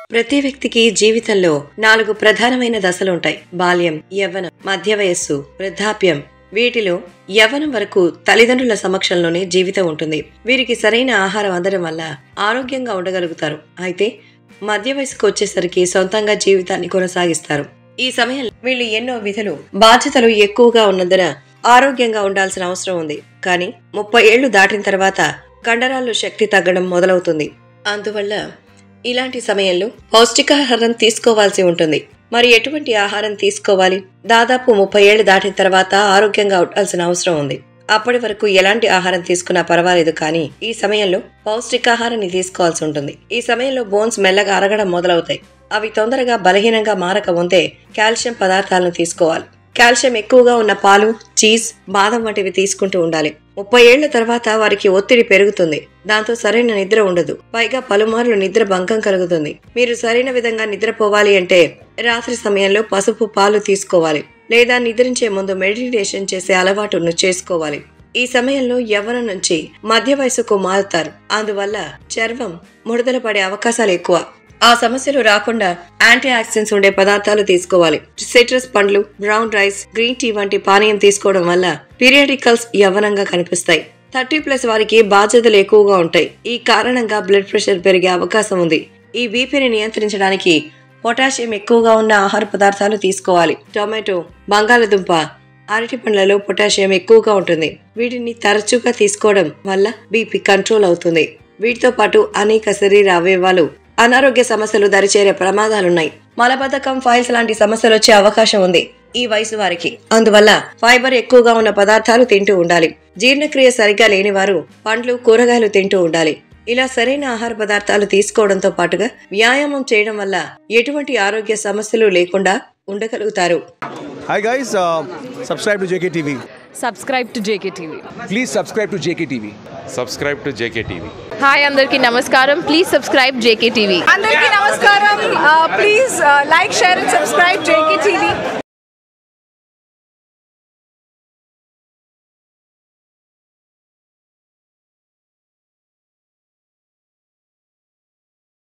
ప్రతి వ్యక్తికి జీవితంలో నాలుగు ప్రధానమైన దశలుంటాయి బాల్యం యవ్వనం మధ్య వయస్సు వృద్ధాప్యం వీటిలో యవ్వనం వరకు తల్లిదండ్రుల సమక్షంలోనే జీవితం ఉంటుంది వీరికి సరైన ఆహారం అందడం వల్ల ఆరోగ్యంగా ఉండగలుగుతారు అయితే మధ్య వయసుకు వచ్చేసరికి సొంతంగా జీవితాన్ని కొనసాగిస్తారు ఈ సమయంలో వీళ్ళు ఎన్నో విధులు బాధ్యతలు ఎక్కువగా ఉన్నందున ఆరోగ్యంగా ఉండాల్సిన అవసరం ఉంది కానీ ముప్పై ఏళ్లు దాటిన తర్వాత కండరాల్లో శక్తి తగ్గడం మొదలవుతుంది అందువల్ల ఇలాంటి సమయంలో పౌష్టికాహారం తీసుకోవాల్సి ఉంటుంది మరి ఎటువంటి ఆహారం తీసుకోవాలి దాదాపు ముప్పై ఏళ్ళు దాటిన తర్వాత ఆరోగ్యంగా ఉండాల్సిన అవసరం ఉంది అప్పటి వరకు ఎలాంటి ఆహారం తీసుకున్నా పర్వాలేదు కానీ ఈ సమయంలో పౌష్టికాహారాన్ని తీసుకోవాల్సి ఉంటుంది ఈ సమయంలో బోన్స్ మెల్లగా అరగడం మొదలవుతాయి అవి తొందరగా బలహీనంగా మారక ముందే కాల్షియం పదార్థాలను తీసుకోవాలి కాల్షియం ఎక్కువగా ఉన్న పాలు చీజ్ బాదం వంటివి తీసుకుంటూ ఉండాలి ముప్పై ఏళ్ల తర్వాత వారికి ఒత్తిడి పెరుగుతుంది దాంతో సరైన నిద్ర ఉండదు పైగా పలుమార్లు నిద్ర భంగం కలుగుతుంది మీరు సరైన విధంగా నిద్రపోవాలి అంటే రాత్రి సమయంలో పసుపు పాలు తీసుకోవాలి లేదా నిద్రించే ముందు మెడిటేషన్ చేసే అలవాటును చేసుకోవాలి ఈ సమయంలో యవ్వనం నుంచి మధ్య వయసుకు మారుతారు అందువల్ల చర్మం ముడతల పడే అవకాశాలు ఎక్కువ ఆ సమస్యలు రాకుండా యాంటీ ఆక్సిడెంట్స్ ఉండే పదార్థాలు తీసుకోవాలి సిట్రస్ పండ్లు బ్రౌన్ రైస్ గ్రీన్ టీ వంటి పానీయం తీసుకోవడం వల్ల పీరియాడికల్స్ యవ్వనంగా కనిపిస్తాయి థర్టీ ప్లస్ వారికి బాధ్యతలు ఎక్కువగా ఉంటాయి ఈ కారణంగా బ్లడ్ ప్రెషర్ పెరిగే అవకాశం ఉంది ఈ బీపీని నియంత్రించడానికి పొటాషియం ఎక్కువగా ఉన్న ఆహార పదార్థాలు తీసుకోవాలి టొమాటో బంగాళదుంప అరటి పండ్లలో పొటాషియం ఎక్కువగా ఉంటుంది వీటిని తరచుగా తీసుకోవడం వల్ల బీపీ కంట్రోల్ అవుతుంది వీటితో పాటు అనేక శరీర అవయవాలు అనారోగ్య సమస్యలు దరిచేరే ప్రమాదాలున్నాయి మలబద్ధకం ఫైల్స్ లాంటి సమస్యలు వచ్చే అవకాశం ఉంది ఈ వయసు వారికి అందువల్ల ఫైబర్ ఎక్కువగా ఉన్న పదార్థాలు తింటూ ఉండాలి జీర్ణక్రియ సరిగ్గా లేని వారు పండ్లు కూరగాయలు తింటూ ఉండాలి ఇలా సరైన ఆహార పదార్థాలు తీసుకోవడంతో పాటుగా వ్యాయామం చేయడం వల్ల ఎటువంటి ఆరోగ్య సమస్యలు లేకుండా ఉండగలుగుతారు Hi guys, uh, subscribe to JKTV. Subscribe to JK TV Please subscribe to JKTV. subscribe to JKTV. Hi అందరికీ నమస్కారం ప్లీజ్ సబ్స్క్రైబ్ జేకే టీవీ అందరికీ నమస్కారం please like share and subscribe JK TV